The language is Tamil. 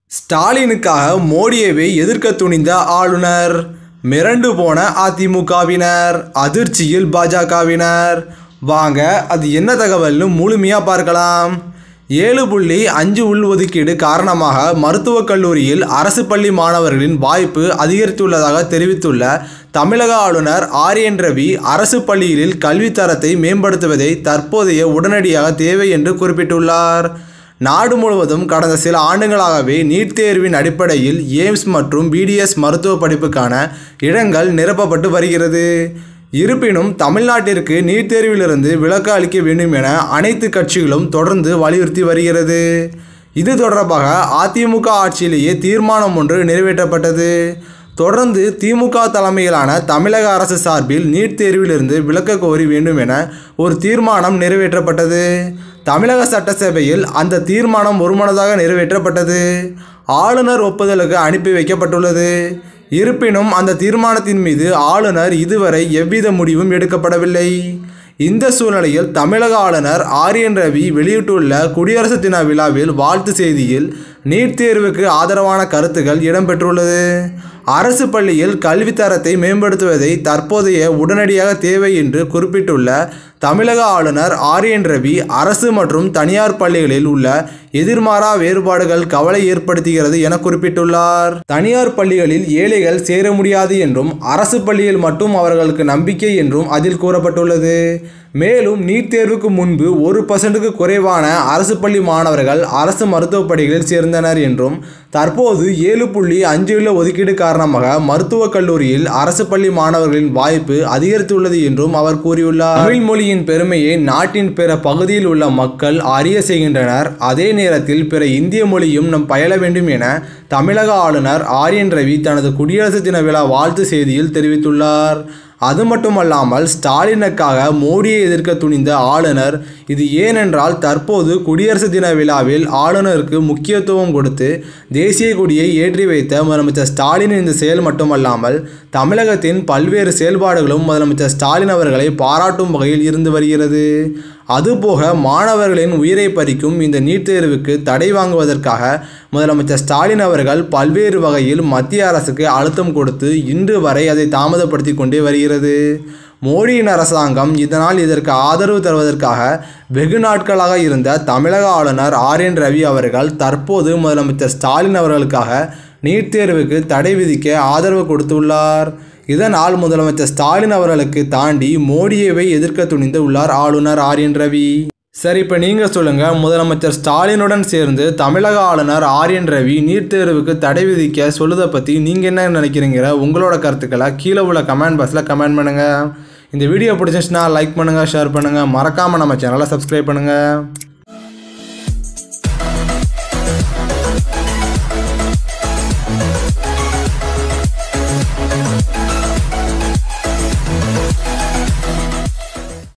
ஸ்டாலினுக்காக மோடியவை எதிர்க்க துணிந்த ஆளுநர் மிரண்டு போன அதிமுகவினர் அதிர்ச்சியில் பாஜகவினர் வாங்க அது என்ன தகவல்னு முழுமையாக பார்க்கலாம் ஏழு புள்ளி அஞ்சு உள்ஒதுக்கீடு காரணமாக மருத்துவக் கல்லூரியில் அரசு பள்ளி மாணவர்களின் வாய்ப்பு அதிகரித்துள்ளதாக தெரிவித்துள்ள தமிழக ஆளுநர் ஆர் என் ரவி அரசு பள்ளிகளில் கல்வித்தரத்தை மேம்படுத்துவதை தற்போதைய உடனடியாக தேவை என்று குறிப்பிட்டுள்ளார் நாடு முழுவதும் கடந்த சில ஆண்டுகளாகவே நீட் தேர்வின் அடிப்படையில் எய்ம்ஸ் மற்றும் பிடிஎஸ் மருத்துவ படிப்புக்கான இடங்கள் நிரப்பப்பட்டு வருகிறது இருப்பினும் தமிழ்நாட்டிற்கு நீட் தேர்விலிருந்து விலக்கு அளிக்க வேண்டும் என அனைத்து கட்சிகளும் தொடர்ந்து வலியுறுத்தி வருகிறது இது தொடர்பாக அதிமுக ஆட்சியிலேயே தீர்மானம் ஒன்று நிறைவேற்றப்பட்டது தொடர்ந்து திமுக தலைமையிலான தமிழக அரசு சார்பில் நீட் தேர்விலிருந்து விலக்க கோரி வேண்டும் என ஒரு தீர்மானம் நிறைவேற்றப்பட்டது தமிழக சட்டசபையில் அந்த தீர்மானம் ஒருமனதாக நிறைவேற்றப்பட்டது ஆளுநர் ஒப்புதலுக்கு அனுப்பி வைக்கப்பட்டுள்ளது இருப்பினும் அந்த தீர்மானத்தின் மீது ஆளுநர் இதுவரை எவ்வித முடிவும் எடுக்கப்படவில்லை இந்த சூழ்நிலையில் தமிழக ஆளுநர் ஆர் என் ரவி வெளியிட்டுள்ள குடியரசு தின விழாவில் வாழ்த்து செய்தியில் நீட் தேர்வுக்கு ஆதரவான கருத்துக்கள் இடம்பெற்றுள்ளது அரசு பள்ளியில் கல்வித்தரத்தை மேம்படுத்துவதை தற்போதைய உடனடியாக தேவை என்று குறிப்பிட்டுள்ள தமிழக ஆளுநர் ஆர் என் ரவி அரசு மற்றும் தனியார் பள்ளிகளில் உள்ள எதிர்மாறா வேறுபாடுகள் கவலை ஏற்படுத்துகிறது என குறிப்பிட்டுள்ளார் தனியார் பள்ளிகளில் ஏழைகள் சேர முடியாது என்றும் அரசு பள்ளியில் மட்டும் அவர்களுக்கு நம்பிக்கை என்றும் அதில் கூறப்பட்டுள்ளது மேலும் நீட் தேர்வுக்கு முன்பு ஒரு பர்சன்ட்டுக்கு குறைவான அரசு பள்ளி மாணவர்கள் அரசு மருத்துவப் படிகளில் சேர்ந்தனர் என்றும் தற்போது ஏழு புள்ளி அஞ்சு உள்ள ஒதுக்கீடு காரணமாக மருத்துவக் கல்லூரியில் அரசு பள்ளி மாணவர்களின் வாய்ப்பு அதிகரித்துள்ளது என்றும் அவர் கூறியுள்ளார் தமிழ் மொழியின் பெருமையை நாட்டின் பிற பகுதியில் உள்ள மக்கள் அறிய செய்கின்றனர் அதே நேரத்தில் பிற இந்திய மொழியும் நம் பயில வேண்டும் என தமிழக ஆளுநர் ஆர் என் ரவி தனது குடியரசு தின விழா வாழ்த்து செய்தியில் தெரிவித்துள்ளார் அது மட்டுமல்லாமல் ஸ்டாலினுக்காக மோடியை எதிர்க்க துணிந்த ஆளுநர் இது ஏனென்றால் தற்போது குடியரசு தின விழாவில் ஆளுநருக்கு முக்கியத்துவம் கொடுத்து தேசிய கொடியை ஏற்றி வைத்த முதலமைச்சர் ஸ்டாலின் இந்த செயல் மட்டுமல்லாமல் தமிழகத்தின் பல்வேறு செயல்பாடுகளும் முதலமைச்சர் ஸ்டாலின் அவர்களை பாராட்டும் வகையில் இருந்து வருகிறது அதுபோக மாணவர்களின் உயிரை பறிக்கும் இந்த நீட் தேர்வுக்கு தடை வாங்குவதற்காக முதலமைச்சர் ஸ்டாலின் அவர்கள் பல்வேறு வகையில் மத்திய அரசுக்கு அழுத்தம் கொடுத்து இன்று வரை அதை தாமதப்படுத்தி கொண்டே வருகிறது மோடியின் அரசாங்கம் இதனால் இதற்கு ஆதரவு தருவதற்காக வெகு நாட்களாக இருந்த தமிழக ஆளுநர் ஆர் என் ரவி அவர்கள் தற்போது முதலமைச்சர் ஸ்டாலின் அவர்களுக்காக நீட் தேர்வுக்கு தடை விதிக்க ஆதரவு கொடுத்துள்ளார் இதனால் முதலமைச்சர் ஸ்டாலின் அவர்களுக்கு தாண்டி மோடியவை எதிர்க்க துணிந்து உள்ளார் ஆளுநர் ஆர் என் ரவி சரி இப்போ நீங்கள் சொல்லுங்கள் முதலமைச்சர் ஸ்டாலினுடன் சேர்ந்து தமிழக ஆளுநர் ஆர் என் ரவி நீட் தேர்வுக்கு தடை விதிக்க சொல்லுதை பற்றி நீங்கள் என்ன நினைக்கிறீங்கிற உங்களோட கருத்துக்களை கீழே உள்ள கமெண்ட் பாக்ஸில் கமெண்ட் பண்ணுங்கள் இந்த வீடியோ பிடிச்சிச்சுன்னா லைக் பண்ணுங்கள் ஷேர் பண்ணுங்கள் மறக்காமல் நம்ம சேனலை சப்ஸ்கிரைப் பண்ணுங்கள்